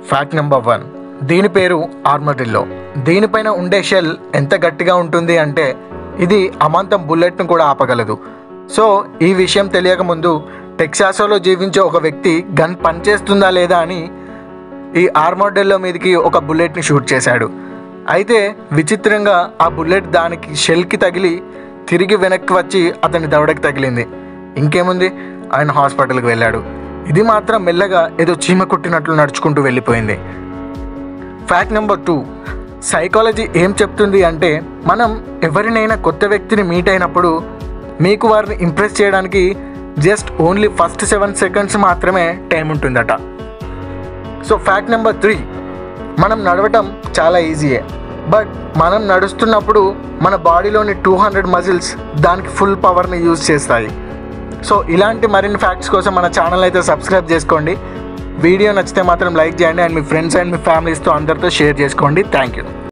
fact number one దీని పేరు ఆర్మడిల్లో దీనిపైన ఉండే షెల్ ఎంత గట్టిగా ఉంటుంది అంటే ఇది అమాంతం బుల్లెట్ను కూడా ఆపగలదు సో ఈ విషయం తెలియక ముందు టెక్సాసోలో జీవించే ఒక వ్యక్తి గన్ పనిచేస్తుందా లేదా అని ఈ ఆర్మోడెల్లో మీదకి ఒక బుల్లెట్ని షూట్ చేశాడు అయితే విచిత్రంగా ఆ బుల్లెట్ దానికి షెల్కి తగిలి తిరిగి వెనక్కి వచ్చి అతని దవడకి తగిలింది ఇంకేముంది ఆయన హాస్పిటల్కి వెళ్ళాడు ఇది మాత్రం మెల్లగా ఏదో చీమ కుట్టినట్లు నడుచుకుంటూ వెళ్ళిపోయింది ఫ్యాక్ట్ నెంబర్ టూ సైకాలజీ ఏం చెప్తుంది అంటే మనం ఎవరినైనా కొత్త వ్యక్తిని మీట్ అయినప్పుడు మీకు వారిని ఇంప్రెస్ చేయడానికి just only first seven seconds మాత్రమే టైం ఉంటుందట సో ఫ్యాక్ట్ నెంబర్ త్రీ మనం నడవటం చాలా ఈజీయే బట్ మనం నడుస్తున్నప్పుడు మన బాడీలోని టూ హండ్రెడ్ మజిల్స్ దానికి ఫుల్ పవర్ని యూజ్ చేస్తాయి సో ఇలాంటి మరిన్ని ఫ్యాక్ట్స్ కోసం మన ఛానల్ అయితే సబ్స్క్రైబ్ చేసుకోండి వీడియో నచ్చితే మాత్రం లైక్ చేయండి అండ్ మీ ఫ్రెండ్స్ అండ్ మీ ఫ్యామిలీస్తో అందరితో షేర్ చేసుకోండి థ్యాంక్ యూ